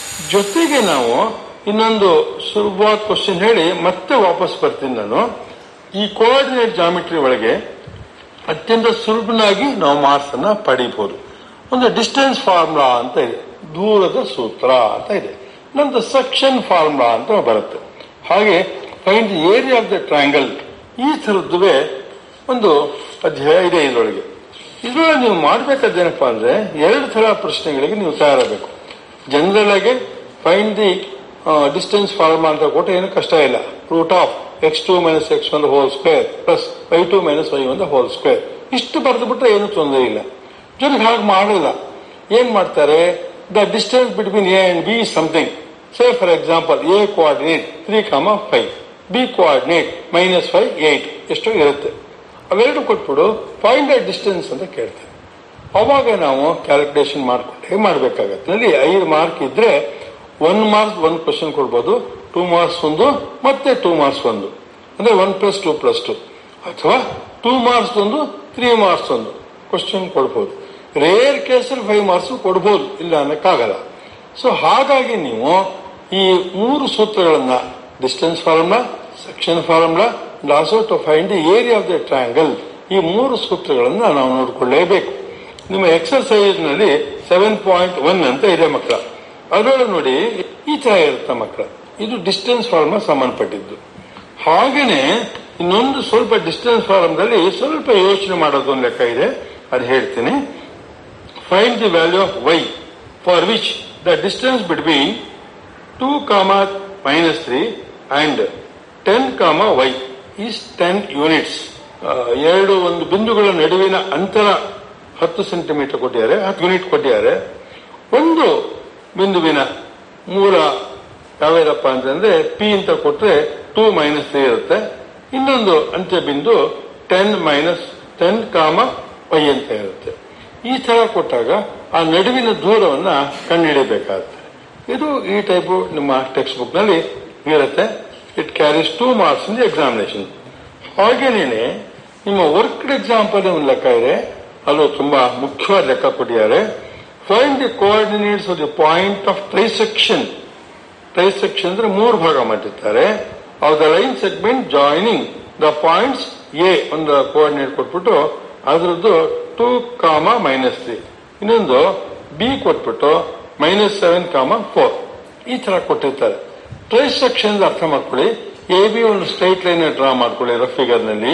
ಜೊತೆಗೆ ನಾವು ಇನ್ನೊಂದು ಸುಲಭವಾದ ಕ್ವಶನ್ ಹೇಳಿ ಮತ್ತೆ ವಾಪಸ್ ಬರ್ತೀನಿ ನಾನು ಈ ಕೋಆರ್ಡಿನೇಟ್ ಜಾಮಿಟ್ರಿ ಒಳಗೆ ಅತ್ಯಂತ ಸುಲಭನಾಗಿ ನಾವು ಮಾರ್ಕ್ಸ್ ಅನ್ನ ಪಡಿಬಹುದು ಒಂದು ಡಿಸ್ಟೆನ್ಸ್ ಫಾರ್ಮುಲಾ ಅಂತ ಇದೆ ದೂರದ ಸೂತ್ರ ಅಂತ ಇದೆ ನಂತರ ಸೆಕ್ಷನ್ ಫಾರ್ಮುಲಾ ಅಂತ ಬರುತ್ತೆ ಹಾಗೆ find the area of the triangle ಈ ಥರದ್ದುವೆ ಒಂದು ಅಧ್ಯಾಯ ಇದೆ ಇದರೊಳಗೆ ಇದರೊಳಗೆ ನೀವು ಮಾಡಬೇಕಾದೇನಪ್ಪ ಅಂದ್ರೆ ಎರಡು ತರ ಪ್ರಶ್ನೆಗಳಿಗೆ ನೀವು ತಯಾರಾಗಬೇಕು ಜನರಲ್ ಆಗಿ ಫೈಂಡ್ ದಿ ಡಿಸ್ಟೆನ್ಸ್ ಫಾರ್ಮುಲಾ ಅಂತ ಕೊಟ್ಟು ಏನು ಕಷ್ಟ ಇಲ್ಲ root of x two minus x one whole square plus y two minus y one whole square ಇಷ್ಟು ಬರೆದು ಬಿಟ್ರೆ ಏನು ತೊಂದರೆ ಇಲ್ಲ ಜೊತೆಗೆ ಹಾಗೆ ಮಾಡಲ್ಲ ಏನ್ ಮಾಡ್ತಾರೆ the distance between A and B something say for example A coordinate three comma five B coordinate minus five eight ಎಷ್ಟೋ ಇರುತ್ತೆ ಅವೆರಡು ಕೊಟ್ಬಿಡು ಫೈಂಡ್ ದ ಡಿಸ್ಟೆನ್ಸ್ ಅಂತ ಕೇಳ್ತಾರೆ ಅವಾಗ ನಾವು ಕ್ಯಾಲ್ಕುಲೇಷನ್ ಮಾಡ್ಕೊಂಡೆ ಮಾಡಬೇಕಾಗತ್ತೆ ಅಲ್ಲಿ ಐದು ಮಾರ್ಕ್ ಇದ್ರೆ ಒನ್ ಮಾರ್ಕ್ಸ್ ಒಂದು ಕ್ವಶನ್ ಕೊಡ್ಬೋದು ಟೂ ಮಾರ್ಕ್ಸ್ ಒಂದು ಮತ್ತೆ ಟೂ ಮಾರ್ಕ್ಸ್ ಒಂದು ಅಂದ್ರೆ one plus two plus two ಅಥವಾ ಟೂ ಮಾರ್ಕ್ಸ್ ಒಂದು ತ್ರೀ ಮಾರ್ಕ್ಸ್ ಒಂದು ಕ್ವಶನ್ ಕೊಡ್ಬೋದು ರೇರ್ ಕೇಸಲ್ಲಿ ಫೈವ್ ಮಾರ್ಕ್ಸ್ ಕೊಡ್ಬೋದು ಇಲ್ಲ ಅನ್ನಕ್ಕಾಗಲ್ಲ ಸೊ ಹಾಗಾಗಿ ನೀವು ಈ ಮೂರು ಸೂತ್ರಗಳನ್ನ distance formula section formula and also to find the area of the triangle ಈ ಮೂರು ಸೂತ್ರಗಳನ್ನ ನಾವು ನೋಡಿಕೊಳ್ಳೇಬೇಕು ನಿಮ್ಮ ಎಕ್ಸರ್ಸೈಸ್ ನಲ್ಲಿ ಸೆವೆನ್ ಪಾಯಿಂಟ್ ಒನ್ ಅಂತ ಇದೆ ಮಕ್ಕಳ ಅದರೊಳಗೆ ನೋಡಿ ಈ ತರ ಇರುತ್ತೆ ಮಕ್ಕಳ ಇದು ಡಿಸ್ಟೆನ್ಸ್ ಫಾರ್ಮುಲಾ ಸಂಬಂಧಪಟ್ಟಿದ್ದು ಹಾಗೇನೆ ಇನ್ನೊಂದು ಸ್ವಲ್ಪ ಡಿಸ್ಟೆನ್ಸ್ ಫಾರ್ಮದಲ್ಲಿ ಸ್ವಲ್ಪ ಯೋಚನೆ ಮಾಡೋದು ಒಂದು ಲೆಕ್ಕ ಇದೆ ಅದು ಹೇಳ್ತೀನಿ find the value of y for which the distance between two comma minus three and ten comma y is ten units ಎರಡು ಒಂದು ಬಿಂದುಗಳ ನಡುವಿನ ಅಂತರ ಹತ್ತು ಸೆಂಟಿಮೀಟರ್ ಕೊಟ್ಟಿದ್ದಾರೆ ಹತ್ತು ಯೂನಿಟ್ ಕೊಟ್ಟಿದ್ದಾರೆ ಒಂದು ಬಿಂದುವಿನ ಮೂಲ ಯಾವ್ಯಾರಪ್ಪ ಅಂತಂದ್ರೆ ಪಿ ಅಂತ ಕೊಟ್ರೆ ಟೂ ಮೈನಸ್ ತ್ರೀ ಇರುತ್ತೆ ಇನ್ನೊಂದು ಅಂತ್ಯ ಬಿಂದು ten minus ten comma y ಅಂತ ಇರುತ್ತೆ ಈ ತರ ಕೊಟ್ಟಾಗ ಆ ನಡುವಿನ ದೂರವನ್ನ ಕಂಡುಹಿಡಿಯಬೇಕಾಗುತ್ತೆ ಇದು ಈ ಟೈಪ್ ನಿಮ್ಮ ಟೆಕ್ಸ್ಟ್ ಬುಕ್ ನಲ್ಲಿ ಇರುತ್ತೆ it carries two marks in the examination ಹಾಗೇನೇನೆ ನಿಮ್ಮ ವರ್ಕ್ಡ್ ಎಕ್ಸಾಂಪಲ್ ಒಂದು ಲೆಕ್ಕ ಇದೆ ಅಲ್ಲೂ ತುಂಬಾ ಮುಖ್ಯವಾದ ಲೆಕ್ಕ ಕೊಟ್ಟಿದ್ದಾರೆ find the coordinates of the point of trisection trisection ಅಂದ್ರೆ ಮೂರು ಭಾಗ ಮಾಡಿರ್ತಾರೆ of the line segment joining the points A ಒಂದು ಕೋಆರ್ಡಿನೇಟ್ ಕೊಟ್ಬಿಟ್ಟು ಅದರದ್ದು ಟೂ ಕಾಮ ಮೈನಸ್ ತ್ರೀ ಇನ್ನೊಂದು ಬಿ ಕೊಟ್ಬಿಟ್ಟು ಮೈನಸ್ ಸೆವೆನ್ ಕಾಮ ಫೋರ್ ಈ ತರ ಕೊಟ್ಟಿರ್ತಾರೆ ಟ್ರೈಸೆಕ್ಷನ್ ಅರ್ಥ ಮಾಡ್ಕೊಳ್ಳಿ ಎ ಬಿ ಒಂದು ಸ್ಟ್ರೈಟ್ ಲೈನ್ ಡ್ರಾ ಮಾಡ್ಕೊಳ್ಳಿ ರಫ್ ಫಿಗರ್ ನಲ್ಲಿ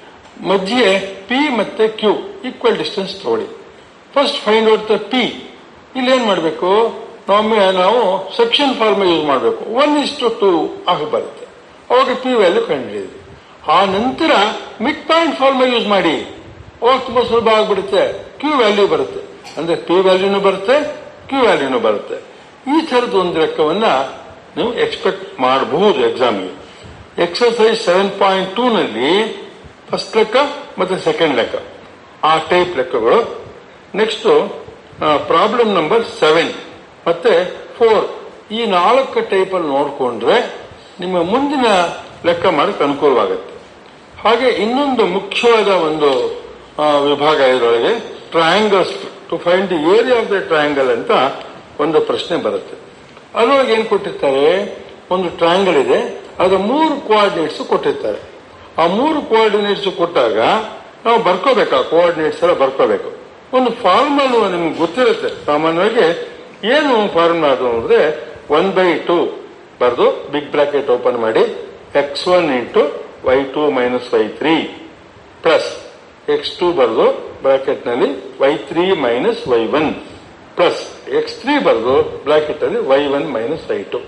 ಮಧ್ಯೆ ಪಿ ಮತ್ತೆ ಕ್ಯೂ ಈಕ್ವಲ್ ಡಿಸ್ಟೆನ್ಸ್ ತಗೊಳ್ಳಿ first find out the P ಇಲ್ಲಿ ಏನ್ ಮಾಡಬೇಕು ಒಮ್ಮೆ ನಾವು ಸೆಕ್ಷನ್ ಫಾರ್ಮ್ ಯೂಸ್ ಮಾಡಬೇಕು ಒನ್ ಇಷ್ಟು ಟೂ ಆಗಿ ಬರುತ್ತೆ ಅವಾಗ ಪಿ ವ್ಯಾಲ್ಯೂ ಕಂಡುಹಿಡಿದ್ವಿ ಆ ನಂತರ ಮಿಡ್ ಪಾಯಿಂಟ್ ಫಾರ್ಮ್ ಯೂಸ್ ಮಾಡಿ ಅವಾಗ ತುಂಬಾ ಸುಲಭ ಆಗ್ಬಿಡುತ್ತೆ ಕ್ಯೂ ವ್ಯಾಲ್ಯೂ ಬರುತ್ತೆ ಅಂದ್ರೆ ಪಿ ವ್ಯಾಲ್ಯೂನು ಬರುತ್ತೆ ಕ್ಯೂ ವ್ಯಾಲ್ಯೂನು ಬರುತ್ತೆ ಈ ತರದ ಒಂದು ಲೆಕ್ಕವನ್ನ ನೀವು ಎಕ್ಸ್ಪೆಕ್ಟ್ ಮಾಡಬಹುದು ಎಕ್ಸಾಮ್ಗೆ ಎಕ್ಸರ್ಸೈಸ್ ಸೆವೆನ್ ಪಾಯಿಂಟ್ ಟೂ ನಲ್ಲಿ ಫಸ್ಟ್ ಲೆಕ್ಕ ಮತ್ತೆ ಸೆಕೆಂಡ್ ಲೆಕ್ಕ ಆ ಟೈಪ್ ಲೆಕ್ಕಗಳು ನೆಕ್ಸ್ಟ್ ಪ್ರಾಬ್ಲಮ್ ನಂಬರ್ ಸೆವೆನ್ ಮತ್ತೆ ಫೋರ್ ಈ ನಾಲ್ಕು ಟೈಪ್ ಅಲ್ಲಿ ನೋಡಿಕೊಂಡ್ರೆ ನಿಮ್ಮ ಮುಂದಿನ ಲೆಕ್ಕ ಮಾಡಕ್ಕೆ ಅನುಕೂಲವಾಗುತ್ತೆ ಹಾಗೆ ಇನ್ನೊಂದು ಮುಖ್ಯವಾದ ಒಂದು ಆ, ವಿಭಾಗ ಇದರೊಳಗೆ triangles to find the area of the triangle ಅಂತ ಒಂದು ಪ್ರಶ್ನೆ ಬರುತ್ತೆ ಅದರೊಳಗೆ ಏನ್ ಕೊಟ್ಟಿರ್ತಾರೆ ಒಂದು ಟ್ರಯಾಂಗಲ್ ಇದೆ ಅದರ ಮೂರು ಕೋಆರ್ಡಿನೇಟ್ಸ್ ಕೊಟ್ಟಿರ್ತಾರೆ ಆ ಮೂರು ಕೋಆರ್ಡಿನೇಟ್ಸ್ ಕೊಟ್ಟಾಗ ನಾವು ಬರ್ಕೋಬೇಕು ಆ ಕೋಆರ್ಡಿನೇಟ್ಸ್ ಎಲ್ಲ ಬರ್ಕೋಬೇಕು ಒಂದು ಫಾರ್ಮುಲಾ ನಿಮ್ಗೆ ಗೊತ್ತಿರುತ್ತೆ ಸಾಮಾನ್ಯವಾಗಿ ಏನು ಫಾರ್ಮುಲಾ ಅದು ಅಂದ್ರೆ ಒನ್ ಬೈ ಟೂ ಬರೆದು ಬಿಗ್ ಬ್ರಾಕೆಟ್ ಓಪನ್ ಮಾಡಿ x one into y two minus y three plus x two ಬರೆದು ಬ್ರಾಕೆಟ್ ನಲ್ಲಿ y three minus y one plus x three ಬರೆದು ಬ್ರಾಕೆಟ್ ಅಲ್ಲಿ y one minus y two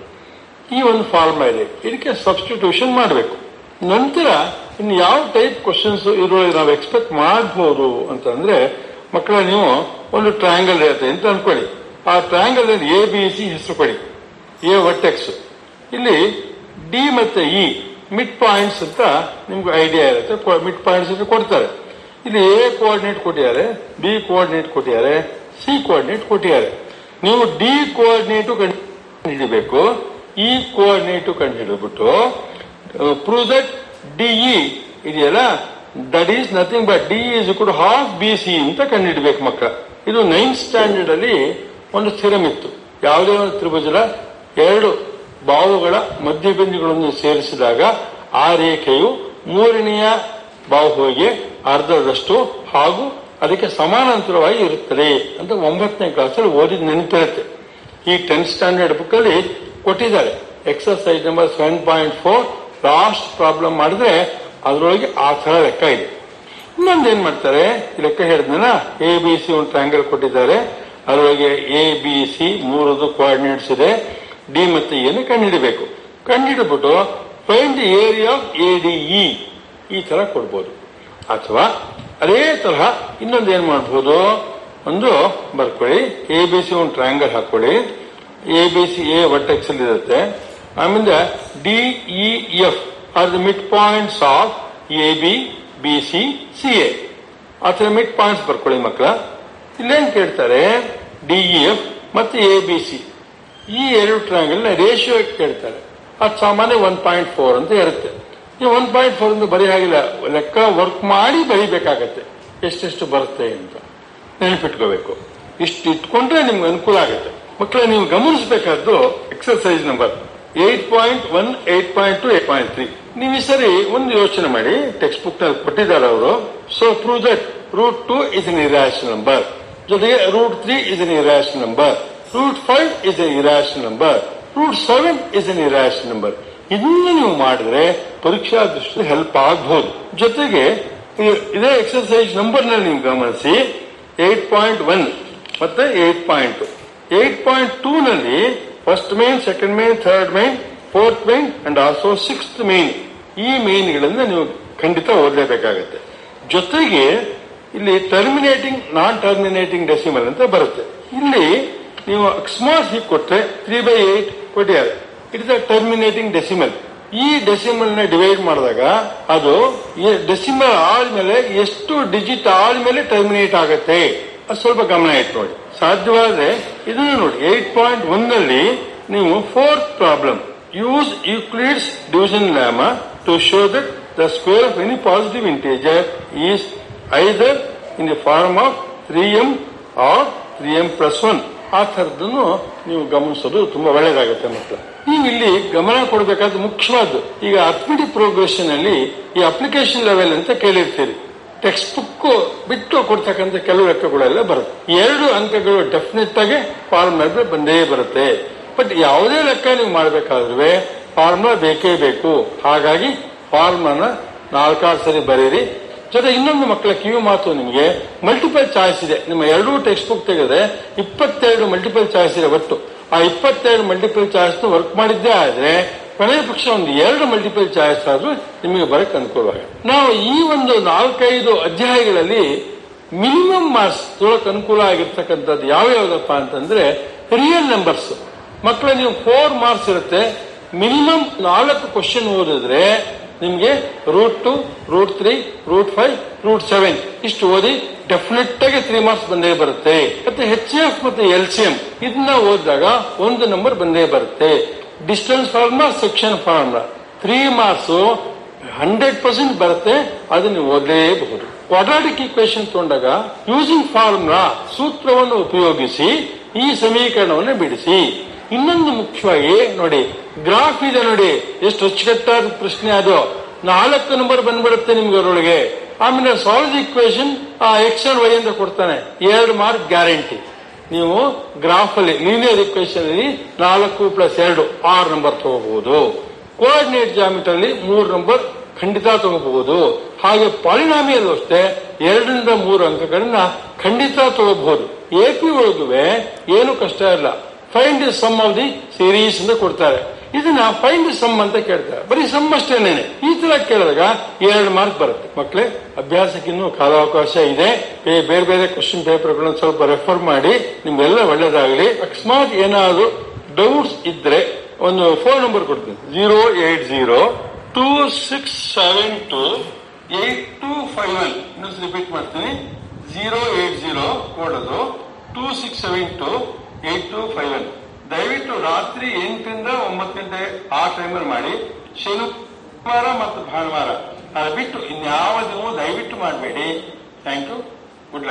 ಈ ಒಂದು pharma ಇದೆ ಇದಕ್ಕೆ ಸಬ್ಸ್ಟಿಟ್ಯೂಷನ್ ಮಾಡಬೇಕು ನಂತರ ಇನ್ನು ಯಾವ ಟೈಪ್ ಕ್ವಶನ್ಸ್ ಇದ್ರೊಳಗೆ ನಾವು ಎಕ್ಸ್ಪೆಕ್ಟ್ ಮಾಡಬಹುದು ಅಂತಂದ್ರೆ ಮಕ್ಕಳ ನೀವು ಒಂದು ಟ್ರಯಾಂಗಲ್ ಇರುತ್ತೆ ಅಂತ ಅನ್ಕೊಳ್ಳಿ ಆ ಟ್ರಯಾಂಗಲ್ ಎ ಬಿ ಸಿ ಹೆಸರು ಕೊಡಿ ಎ ವರ್ಟೆಕ್ಸ್ ಇಲ್ಲಿ ಡಿ ಮತ್ತೆ ಇ ಮಿಡ್ ಪಾಯಿಂಟ್ಸ್ ಅಂತ ನಿಮ್ಗೆ ಐಡಿಯಾ ಇರುತ್ತೆ ಮಿಡ್ ಪಾಯಿಂಟ್ಸ್ ಅಂತ ಕೊಡ್ತಾರೆ ಇಲ್ಲಿ ಎ ಕೋಆರ್ಡಿನೇಟ್ ಕೊಟ್ಟಿದ್ದಾರೆ ಬಿ ಕೋಆರ್ಡಿನೇಟ್ ಕೊಟ್ಟಿದ್ದಾರೆ ಸಿ ಕೋಆರ್ಡಿನೇಟ್ ಕೊಟ್ಟಿದ್ದಾರೆ ನೀವು ಡಿ ಕೋಆರ್ಡಿನೇಟ್ ಹಿಡಿಬೇಕು ಈ ಕೋಆರ್ಡಿನೇಟ್ ಕಂಡು ಹಿಡಿದ್ಬಿಟ್ಟು ಪ್ರೂವ್ ದಟ್ ಡಿಇ ಇದೆಯಲ್ಲ that is nothing but D is ಕೂಡ ಹಾಫ್ ಬಿ ಸಿ ಅಂತ ಕಂಡುಹಿಡಬೇಕು ಮಕ್ಕಳ ಇದು ನೈನ್ತ್ ಸ್ಟ್ಯಾಂಡರ್ಡ್ ಅಲ್ಲಿ ಒಂದು ಸ್ಥಿರಂ ಇತ್ತು ಯಾವುದೇ ಒಂದು ತ್ರಿಭುಜದ ಎರಡು ಬಾಹುಗಳ ಮಧ್ಯಬಿಂದುಗಳನ್ನು ಸೇರಿಸಿದಾಗ ಆ ರೇಖೆಯು ಮೂರನೆಯ ಬಾಹುವಿಗೆ ಅರ್ಧದಷ್ಟು ಹಾಗೂ ಅದಕ್ಕೆ ಸಮಾನಾಂತರವಾಗಿ ಇರುತ್ತದೆ ಅಂತ ಒಂಬತ್ತನೇ ಕ್ಲಾಸಲ್ಲಿ ಓದಿದ ನೆನಪಿರುತ್ತೆ ಈ ಟೆಂತ್ ಸ್ಟ್ಯಾಂಡರ್ಡ್ ಬುಕ್ ಅಲ್ಲಿ ಕೊಟ್ಟಿದ್ದಾರೆ exercise number seven point four last problem ಮಾಡಿದ್ರೆ ಅದರೊಳಗೆ ಆ ತರ ಲೆಕ್ಕ ಇದೆ ಇನ್ನೊಂದು ಏನ್ ಮಾಡ್ತಾರೆ ಈ ಲೆಕ್ಕ ಹೇಳಿದ್ನಲ್ಲ ಎ ಬಿ ಸಿ ಒಂದು ಟ್ರಯಾಂಗಲ್ ಕೊಟ್ಟಿದ್ದಾರೆ ಅದರೊಳಗೆ ಎ ಬಿ ಸಿ ಮೂರದು ಕೋಆರ್ಡಿನೇಟ್ಸ್ ಇದೆ ಡಿ ಮತ್ತೆ ಏನು ಕಂಡುಹಿಡಬೇಕು ಕಂಡುಹಿಡಿದ್ಬಿಟ್ಟು find the area of A D E ಈ ತರ ಕೊಡ್ಬೋದು ಅಥವಾ ಅದೇ ತರಹ ಇನ್ನೊಂದು ಏನ್ ಮಾಡಬಹುದು ಒಂದು ಬರ್ಕೊಳ್ಳಿ ಎ ಬಿ ಸಿ ಒಂದು ಟ್ರಯಾಂಗಲ್ ಹಾಕೊಳ್ಳಿ A B C A vertex ಅಲ್ಲಿ ಇರುತ್ತೆ ಆಮೇಲೆ D E F are the mid points of A B B C C A ಆ ಥರ ಮಿಡ್ ಪಾಯಿಂಟ್ಸ್ ಬರ್ಕೊಳ್ಳಿ ಮಕ್ಕಳ ಇಲ್ಲೇನ್ ಕೇಳ್ತಾರೆ ಡಿ ಇ ಎಫ್ ಮತ್ತೆ ಎ ಬಿ ಸಿ ಈ ಎರಡು ಟ್ರಯಾಂಗಲ್ ನ ರೇಷಿಯೋ ಕೇಳ್ತಾರೆ ಅದು ಸಾಮಾನ್ಯ ಒನ್ ಪಾಯಿಂಟ್ ಫೋರ್ ಅಂತ ಇರುತ್ತೆ ಈ ಒನ್ ಪಾಯಿಂಟ್ ಫೋರ್ ಅಂತ ಬರೀ ಹಾಗಿಲ್ಲ ಲೆಕ್ಕ ವರ್ಕ್ ಮಾಡಿ ಬರೀಬೇಕಾಗತ್ತೆ ಎಷ್ಟೆಷ್ಟು ಬರುತ್ತೆ ಅಂತ ನೆನಪಿಟ್ಕೋಬೇಕು ಇಷ್ಟು ಇಟ್ಕೊಂಡ್ರೆ ನಿಮ್ಗೆ ಅನುಕೂಲ ಆಗುತ್ತೆ ಮಕ್ಕಳ ನೀವು ಗಮನಿಸಬೇಕಾದ್ದು exercise number eight point one eight point two eight point three ನೀವು ಈ ಸರಿ ಒಂದು ಯೋಚನೆ ಮಾಡಿ ಟೆಕ್ಸ್ಟ್ ಬುಕ್ ನಲ್ಲಿ ಕೊಟ್ಟಿದ್ದಾರೆ ಅವರು so prove that root two is an irrational number ಜೊತೆಗೆ root three is an irrational number root five is an irrational number root seven is an irrational number ಇದನ್ನ ನೀವು ಮಾಡಿದ್ರೆ ಪರೀಕ್ಷಾ ದೃಷ್ಟಿ ಹೆಲ್ಪ್ ಆಗಬಹುದು ಜೊತೆಗೆ ಈ- ಇದೇ ಎಕ್ಸರ್ಸೈಸ್ ನಂಬರ್ ನಲ್ಲಿ ನೀವು ಗಮನಿಸಿ ಏಟ್ ಪಾಯಿಂಟ್ ಒನ್ ಮತ್ತೆ eight point two eight point two ನಲ್ಲಿ first main second main third main fourth main and also sixth main ಈ ಮೇನ್ಗಳನ್ನ ನೀವು ಖಂಡಿತ ಓದಲೇಬೇಕಾಗತ್ತೆ ಜೊತೆಗೆ ಇಲ್ಲಿ ಟರ್ಮಿನೇಟಿಂಗ್ ನಾನ್ ಟರ್ಮಿನೇಟಿಂಗ್ ಡೆಸಿಮಲ್ ಅಂತ ಬರುತ್ತೆ ಇಲ್ಲಿ ನೀವು ಅಕಸ್ಮಾತ್ ಹೀಗೆ ಕೊಟ್ರೆ ತ್ರೀ ಬೈ ಏಟ್ ಕೊಟ್ಟಿದ್ದಾರೆ it is a terminating decimal ಈ ಡೆಸಿಮಲ್ ನ ಡಿವೈಡ್ ಮಾಡಿದಾಗ ಅದು ಡೆಸಿಮಲ್ ಆದ್ಮೇಲೆ ಎಷ್ಟು ಡಿಜಿಟ್ ಆದ್ಮೇಲೆ ಟರ್ಮಿನೇಟ್ ಆಗುತ್ತೆ ಅದು ಸ್ವಲ್ಪ ಗಮನ ಇಟ್ಟು ನೋಡಿ ಸಾಧ್ಯವಾದ್ರೆ ಇದನ್ನು ನೋಡಿ ಏಟ್ ಪಾಯಿಂಟ್ ಒನ್ ನಲ್ಲಿ ನೀವು fourth problem use Euclid's division lemma to show that the square of any positive integer is either in the form of three m or three m plus one ಆ ಥರದನ್ನು ನೀವು ಗಮನಿಸೋದು ತುಂಬಾ ಒಳ್ಳೇದಾಗುತ್ತೆ ಮಕ್ಕಳು ನೀವು ಇಲ್ಲಿ ಗಮನ ಕೊಡಬೇಕಾದ ಮುಖ್ಯವಾದ್ದು ಈಗ ಅರ್ಥಮೆಟಿಕ್ ಪ್ರೋಗ್ರೆಷನ್ ಅಲ್ಲಿ ಈ ಅಪ್ಲಿಕೇಶನ್ ಲೆವೆಲ್ ಅಂತ ಕೇಳಿರ್ತೀರಿ ಟೆಕ್ಸ್ಟ್ ಬುಕ್ ಬಿಟ್ಟು ಕೊಡ್ತಕ್ಕಂಥ ಕೆಲವು ಲೆಕ್ಕಗಳೆಲ್ಲ ಬರುತ್ತೆ ಈ ಎರಡು ಅಂಕಗಳು ಡೆಫಿನೆಟ್ ಆಗಿ ಫಾರ್ಮುಲಾ ಬಂದೇ ಬರುತ್ತೆ ಬಟ್ ಯಾವುದೇ ಲೆಕ್ಕ ನೀವು ಮಾಡಬೇಕಾದ್ರೂ ಫಾರ್ಮುಲಾ ಬೇಕೇ ಬೇಕು ಹಾಗಾಗಿ ಫಾರ್ಮುಲಾನ ನಾಲ್ಕಾರು ಸರಿ ಬರೀರಿ ಜೊತೆ ಇನ್ನೊಂದು ಮಕ್ಕಳ ಕಿವಿ ಮಾತು ನಿಮಗೆ ಮಲ್ಟಿಪಲ್ ಚಾಯ್ಸ್ ಇದೆ ನಿಮ್ಮ ಎರಡೂ ಟೆಕ್ಸ್ಟ್ ಬುಕ್ ತೆಗೆದ್ರೆ ಇಪ್ಪತ್ತೆರಡು ಮಲ್ಟಿಪಲ್ ಚಾಯ್ಸ್ ಇದೆ ಒಟ್ಟು ಆ ಇಪ್ಪತ್ತೆರಡು ಮಲ್ಟಿಪಲ್ ಚಾಯ್ಸ್ ವರ್ಕ್ ಮಾಡಿದ್ದೇ ಆದ್ರೆ ಕೊನೆಯ ಪಕ್ಷ ಒಂದು ಎರಡು ಮಲ್ಟಿಪಲ್ ಚಾಯ್ಸ್ ಆದ್ರೂ ನಿಮಗೆ ಬರಕ್ ಅನುಕೂಲವಾಗಿ ನಾವು ಈ ಒಂದು ನಾಲ್ಕೈದು ಅಧ್ಯಾಯಗಳಲ್ಲಿ ಮಿನಿಮಮ್ ಮಾರ್ಕ್ಸ್ ತೊಳಕ್ ಅನುಕೂಲ ಆಗಿರ್ತಕ್ಕಂಥದ್ದು ಯಾವ್ಯಾವ್ದಪ್ಪ ಅಂತಂದ್ರೆ ರಿಯಲ್ ನಂಬರ್ಸ್ ಮಕ್ಕಳ ನೀವು ಫೋರ್ ಮಾರ್ಕ್ಸ್ ಇರುತ್ತೆ ಮಿನಿಮಮ್ ನಾಲ್ಕು ಕ್ವಶನ್ ಓದಿದ್ರೆ ನಿಮ್ಗೆ root two root three root five root seven ಇಷ್ಟು ಓದಿ ಡೆಫಿನೆಟ್ ಆಗಿ ತ್ರೀ ಮಾರ್ಕ್ಸ್ ಬಂದೇ ಬರುತ್ತೆ ಮತ್ತೆ ಎಚ್ ಎಫ್ ಮತ್ತೆ ಎಲ್ ಸಿ ಎಂ ಇದನ್ನ ಓದಿದಾಗ ಒಂದು ನಂಬರ್ ಬಂದೇ ಬರುತ್ತೆ distance formula section formula three marks hundred percent ಬರುತ್ತೆ ಅದನ್ನ ನೀವು ಓದಲೇಬಹುದು ಕ್ವಾಡ್ರಾಟಿಕ್ ಈಕ್ವೇಶನ್ ತಗೊಂಡಾಗ ಯೂಸಿಂಗ್ ಫಾರ್ಮುಲಾ ಸೂತ್ರವನ್ನು ಉಪಯೋಗಿಸಿ ಈ ಸಮೀಕರಣವನ್ನು ಬಿಡಿಸಿ ಇನ್ನೊಂದು ಮುಖ್ಯವಾಗಿ ನೋಡಿ ಗ್ರಾಫ್ ಇದೆ ನೋಡಿ ಎಷ್ಟು ಅಚ್ಚುಕಟ್ಟಾದ ಪ್ರಶ್ನೆ ಅದು ನಾಲ್ಕು ನಂಬರ್ ಬಂದ್ಬಿಡುತ್ತೆ ನಿಮ್ಗೆ ಅದರೊಳಗೆ ಆಮೇಲೆ solve equation x and Y ಅಂತ ಕೊಡ್ತಾನೆ ಎರಡು ಮಾರ್ಕ್ ಗ್ಯಾರಂಟಿ ನೀವು ಗ್ರಾಫ್ ಅಲ್ಲಿ ಲೀನಿಯರ್ ಇಕ್ವೇಶನ್ ಅಲ್ಲಿ ನಾಲ್ಕು ಪ್ಲಸ್ ಎರಡು ಆರು ನಂಬರ್ ತಗೋಬಹುದು ಕೋಆರ್ಡಿನೇಟ್ ಜಾಮಿಟ್ ಅಲ್ಲಿ ಮೂರು ನಂಬರ್ ಖಂಡಿತ ತಗೋಬಹುದು ಹಾಗೆ ಪಾಲಿನಾಮಿಯಲ್ ಅಷ್ಟೇ ಎರಡರಿಂದ ಮೂರು ಅಂಕಗಳನ್ನ ಖಂಡಿತ ತಗೋಬಹುದು ಎಪಿ ಒಳಗುವೆ ಏನು ಕಷ್ಟ ಇಲ್ಲ find the sum of the series ಅಂತ ಕೊಡ್ತಾರೆ ಇದನ್ನ ಫೈಂಡ್ ದಿ ಸಮ್ ಅಂತ ಕೇಳ್ತಾರೆ ಬರೀ ಸಮ್ ಅಷ್ಟೇನೇನೆ ಈ ತರ ಕೇಳಿದಾಗ ಎರಡು ಮಾರ್ಕ್ ಬರುತ್ತೆ ಮಕ್ಕಳೇ ಅಭ್ಯಾಸಕ್ಕೆ ಇನ್ನೂ ಕಾಲಾವಕಾಶ ಇದೆ ಬೇ- ಬೇರೆ ಬೇರೆ ಕ್ವಶನ್ ಪೇಪರ್ಗಳನ್ನ ಸ್ವಲ್ಪ ರೆಫರ್ ಮಾಡಿ ನಿಮ್ಗೆಲ್ಲ ಒಳ್ಳೇದಾಗಲಿ ಅಕಸ್ಮಾತ್ ಏನಾದ್ರು ಡೌಟ್ಸ್ ಇದ್ರೆ ಒಂದು ಫೋನ್ ನಂಬರ್ ಕೊಡ್ತೀನಿ zero eight zero two six seven two eight two five one ಇನ್ನೊಂದು ರಿಪೀಟ್ ಮಾಡ್ತೀನಿ ಜೀರೋ ಏಟ್ ಜೀರೋ ಕೋಡ್ ಅದು two six seven two eight two five one ದಯವಿಟ್ಟು ರಾತ್ರಿ ಎಂಟರಿಂದ ಒಂಬತ್ತು ಗಂಟೆ ಆ ಟೈಮಲ್ಲಿ ಮಾಡಿ ಶನಿವಾರ ಮತ್ತು ಭಾನುವಾರ ಅದು ಬಿಟ್ಟು ಇನ್ಯಾವ ದಿನವೂ ದಯವಿಟ್ಟು ಮಾಡಬೇಡಿ ಥ್ಯಾಂಕ್ ಯು